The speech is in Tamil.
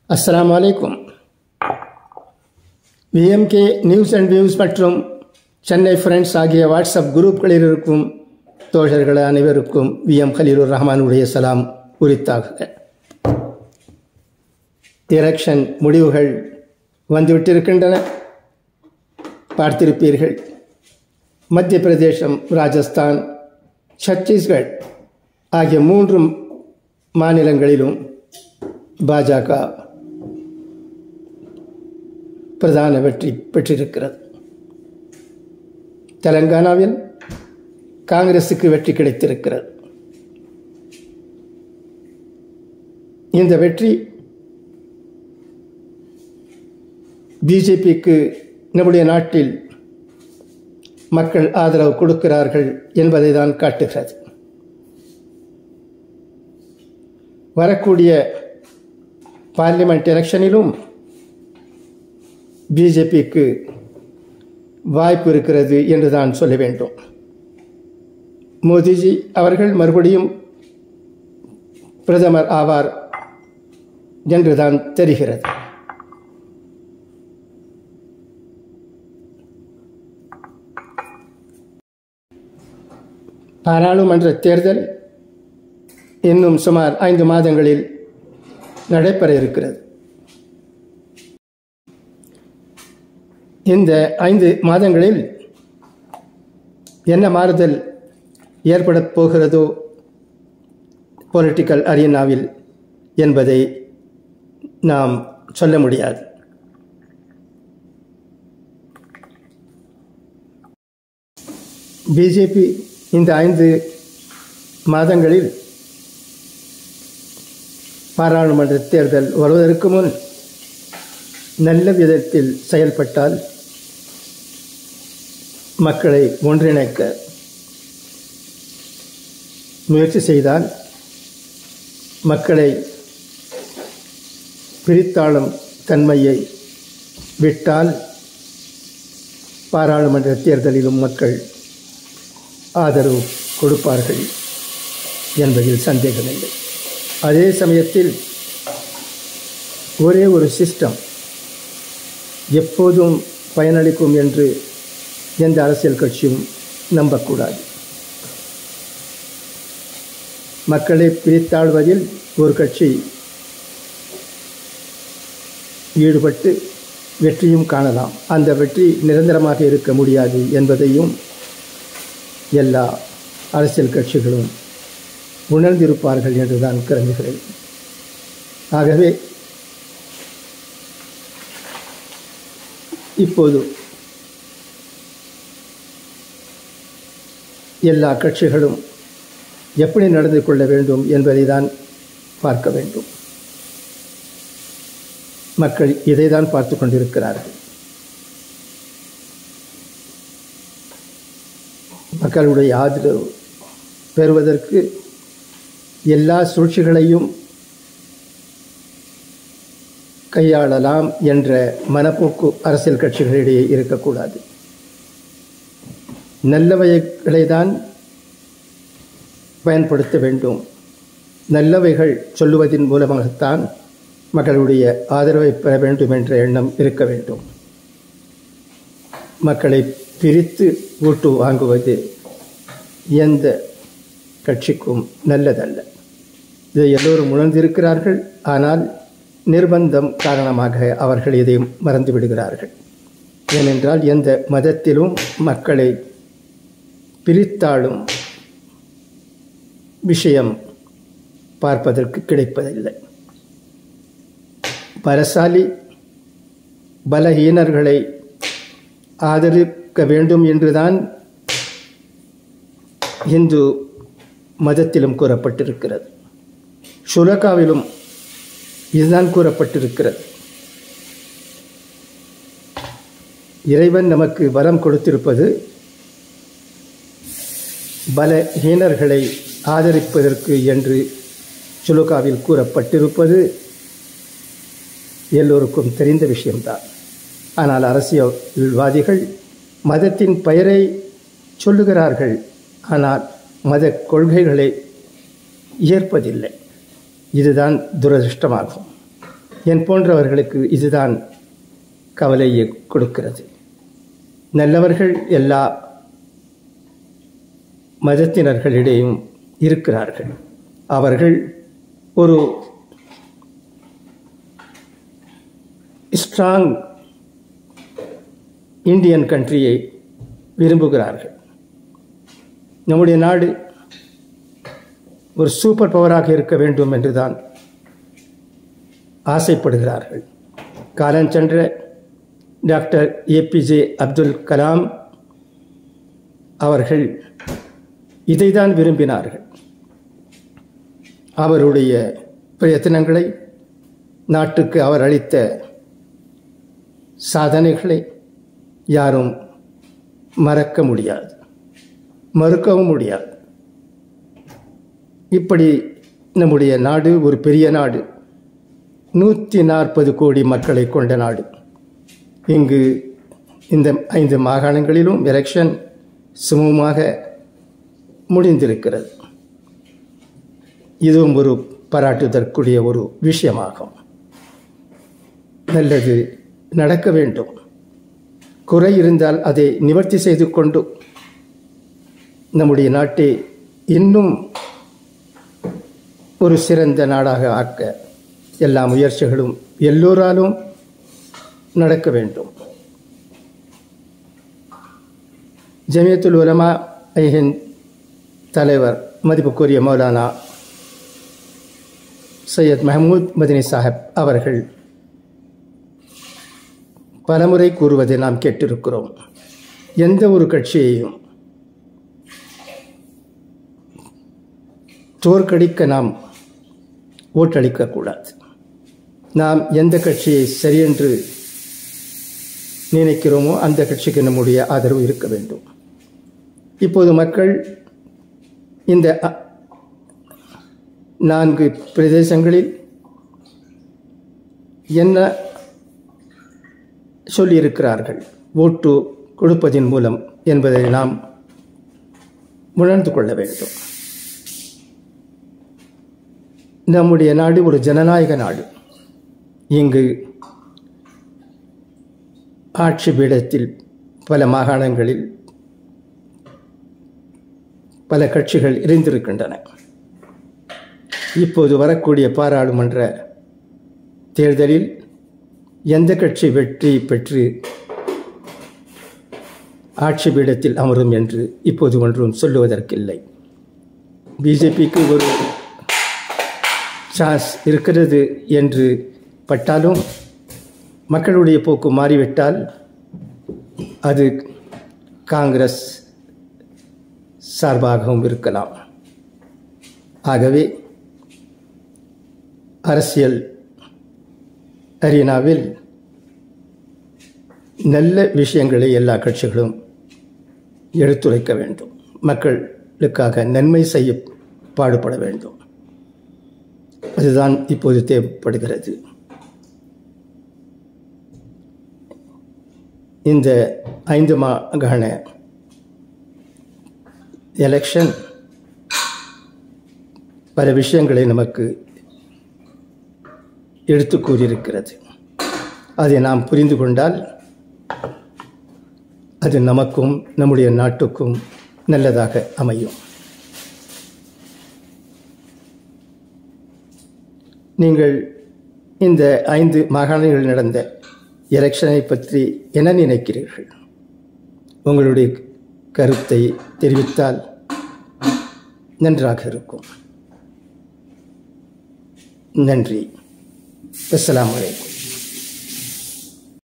அஸ்ஸலாமு அலைக்கும் விஎம்கே நியூஸ் அண்ட் வியூஸ் மற்றும் சென்னை ஃப்ரெண்ட்ஸ் ஆகிய வாட்ஸ்அப் குரூப்களில் இருக்கும் தோழர்கள் அனைவருக்கும் விஎம் கலீலுர் ரஹ்மானுடைய சலாம் உரித்தாக எலெக்ஷன் முடிவுகள் வந்துவிட்டிருக்கின்றன பார்த்திருப்பீர்கள் மத்திய பிரதேசம் ராஜஸ்தான் சத்தீஸ்கர் ஆகிய மூன்று மாநிலங்களிலும் பாஜக பிரதான வெற்றி பெற்றிருக்கிறது தெலங்கானாவில் காங்கிரசுக்கு வெற்றி கிடைத்திருக்கிறது இந்த வெற்றி பிஜேபிக்கு நம்முடைய நாட்டில் மக்கள் ஆதரவு கொடுக்கிறார்கள் என்பதை தான் காட்டுகிறது வரக்கூடிய பார்லிமெண்ட் எலெக்ஷனிலும் பிஜேபிக்கு வாய்ப்பு இருக்கிறது என்று தான் சொல்ல வேண்டும் மோடிஜி அவர்கள் மறுபடியும் பிரதமர் ஆவார் என்றுதான் தெரிகிறது பாராளுமன்ற தேர்தல் இன்னும் சுமார் ஐந்து மாதங்களில் நடைபெற இருக்கிறது இந்த ஐந்து மாதங்களில் என்ன மாறுதல் ஏற்பட போகிறதோ பொலிட்டிக்கல் அரீனாவில் என்பதை நாம் சொல்ல முடியாது பிஜேபி இந்த ஐந்து மாதங்களில் பாராளுமன்ற தேர்தல் வருவதற்கு முன் நல்ல விதத்தில் செயல்பட்டால் மக்களை ஒன்றிணைக்க முயற்சி செய்தால் மக்களை பிரித்தாளும் தன்மையை விட்டால் பாராளுமன்ற தேர்தலிலும் மக்கள் ஆதரவு கொடுப்பார்கள் என்பதில் சந்தேகமில்லை அதே சமயத்தில் ஒரே ஒரு சிஸ்டம் எப்போதும் பயனளிக்கும் என்று எந்த அரசியல் கட்சியும் நம்பக்கூடாது மக்களை பிரித்தாழ்வதில் ஒரு கட்சி ஈடுபட்டு வெற்றியும் காணலாம் அந்த வெற்றி நிரந்தரமாக இருக்க முடியாது என்பதையும் எல்லா அரசியல் கட்சிகளும் உணர்ந்திருப்பார்கள் என்று தான் கருதுகிறேன் ஆகவே இப்போது எல்லா கட்சிகளும் எப்படி நடந்து கொள்ள வேண்டும் என்பதை தான் பார்க்க வேண்டும் மக்கள் இதை தான் பார்த்து கொண்டிருக்கிறார்கள் மக்களுடைய ஆதரவு பெறுவதற்கு எல்லா சூழ்ச்சிகளையும் கையாளலாம் என்ற மனப்போக்கு அரசியல் கட்சிகளிடையே இருக்கக்கூடாது நல்லவைகளை தான் பயன்படுத்த வேண்டும் நல்லவைகள் சொல்லுவதன் மூலமாகத்தான் மக்களுடைய ஆதரவை பெற வேண்டும் என்ற எண்ணம் இருக்க வேண்டும் மக்களை பிரித்து ஓட்டு வாங்குவது எந்த கட்சிக்கும் நல்லதல்ல இதை எல்லோரும் உணர்ந்திருக்கிறார்கள் ஆனால் நிர்பந்தம் காரணமாக அவர்கள் இதை மறந்து விடுகிறார்கள் ஏனென்றால் எந்த மதத்திலும் மக்களை பிரித்தாளும் விஷயம் பார்ப்பதற்கு கிடைப்பதில்லை பலசாலி பலஹீனர்களை ஆதரிக்க வேண்டும் என்றுதான் இந்து மதத்திலும் கூறப்பட்டிருக்கிறது சுலகாவிலும் இதுதான் கூறப்பட்டிருக்கிறது இறைவன் நமக்கு வரம் கொடுத்திருப்பது பலஹீனர்களை ஆதரிப்பதற்கு என்று சுலுகாவில் கூறப்பட்டிருப்பது எல்லோருக்கும் தெரிந்த விஷயம்தான் ஆனால் அரசியல்வாதிகள் மதத்தின் பெயரை சொல்லுகிறார்கள் ஆனால் மத கொள்கைகளை ஏற்பதில்லை இதுதான் துரதிருஷ்டமாகும் என் போன்றவர்களுக்கு இதுதான் கவலையை கொடுக்கிறது நல்லவர்கள் எல்லா மதத்தினர்களிடையும் இருக்கிறார்கள் அவர்கள் ஒரு ஸ்ட்ராங் இந்தியன் கண்ட்ரியை விரும்புகிறார்கள் நம்முடைய நாடு ஒரு சூப்பர் பவராக இருக்க வேண்டும் என்றுதான் ஆசைப்படுகிறார்கள் காலஞ்சென்ற டாக்டர் ஏபிஜே அப்துல் கலாம் அவர்கள் இதைதான் விரும்பினார்கள் அவருடைய பிரயத்தனங்களை நாட்டுக்கு அவர் அளித்த சாதனைகளை யாரும் மறக்க முடியாது மறுக்கவும் முடியாது இப்படி நம்முடைய நாடு ஒரு பெரிய நாடு நூற்றி நாற்பது கோடி மக்களை கொண்ட நாடு இங்கு இந்த ஐந்து மாகாணங்களிலும் எலெக்ஷன் சுமூகமாக முடிந்திருக்கிறது இதுவும் ஒரு பாராட்டுதற்குரிய ஒரு விஷயமாகும் நல்லது நடக்க வேண்டும் குறை இருந்தால் அதை நிவர்த்தி செய்து கொண்டு நம்முடைய நாட்டை இன்னும் ஒரு சிறந்த நாடாக ஆக்க எல்லா முயற்சிகளும் எல்லோராலும் நடக்க வேண்டும் ஜமியத்துல் உலமா ஐஹின் தலைவர் மதிப்புக்குரிய மௌலானா சையத் மஹமூத் மதினி சாஹிப் அவர்கள் பலமுறை கூறுவதை நாம் கேட்டிருக்கிறோம் எந்த ஒரு கட்சியையும் தோற்கடிக்க நாம் ஓட்டளிக்கக்கூடாது நாம் எந்த கட்சியை சரியென்று நினைக்கிறோமோ அந்த கட்சிக்கு நம்முடைய ஆதரவு இருக்க வேண்டும் இப்போது மக்கள் இந்த அ- நான்கு பிரதேசங்களில் என்ன சொல்லியிருக்கிறார்கள் ஓட்டு கொடுப்பதின் மூலம் என்பதை நாம் உணர்ந்து கொள்ள வேண்டும் நம்முடைய நாடு ஒரு ஜனநாயக நாடு இங்கு ஆட்சி பீடத்தில் பல மாகாணங்களில் பல கட்சிகள் இருந்திருக்கின்றன இப்போது வரக்கூடிய பாராளுமன்ற தேர்தலில் எந்த கட்சி வெற்றி பெற்று ஆட்சி பீடத்தில் அமரும் என்று இப்போது ஒன்றும் சொல்லுவதற்கில்லை பிஜேபிக்கு ஒரு சான்ஸ் இருக்கிறது என்று பட்டாலும் மக்களுடைய போக்கு மாறிவிட்டால் அது காங்கிரஸ் சார்பாகவும் இருக்கலாம் ஆகவே அரசியல் அரீனாவில் நல்ல விஷயங்களை எல்லா கட்சிகளும் எடுத்துரைக்க வேண்டும் மக்களுக்காக நன்மை செய்ய பாடுபட வேண்டும் அதுதான் இப்போது தேவைப்படுகிறது இந்த ஐந்து மாகாண எலெக்ஷன் பல விஷயங்களை நமக்கு எடுத்து கூறியிருக்கிறது அதை நாம் புரிந்து கொண்டால் அது நமக்கும் நம்முடைய நாட்டுக்கும் நல்லதாக அமையும் நீங்கள் இந்த ஐந்து மாகாணங்களில் நடந்த எலெக்ஷனை பற்றி என்ன நினைக்கிறீர்கள் உங்களுடைய கருத்தை தெரிவித்தால் நன்றாக இருக்கும் நன்றி அஸ்ஸலாமு அலைக்கும்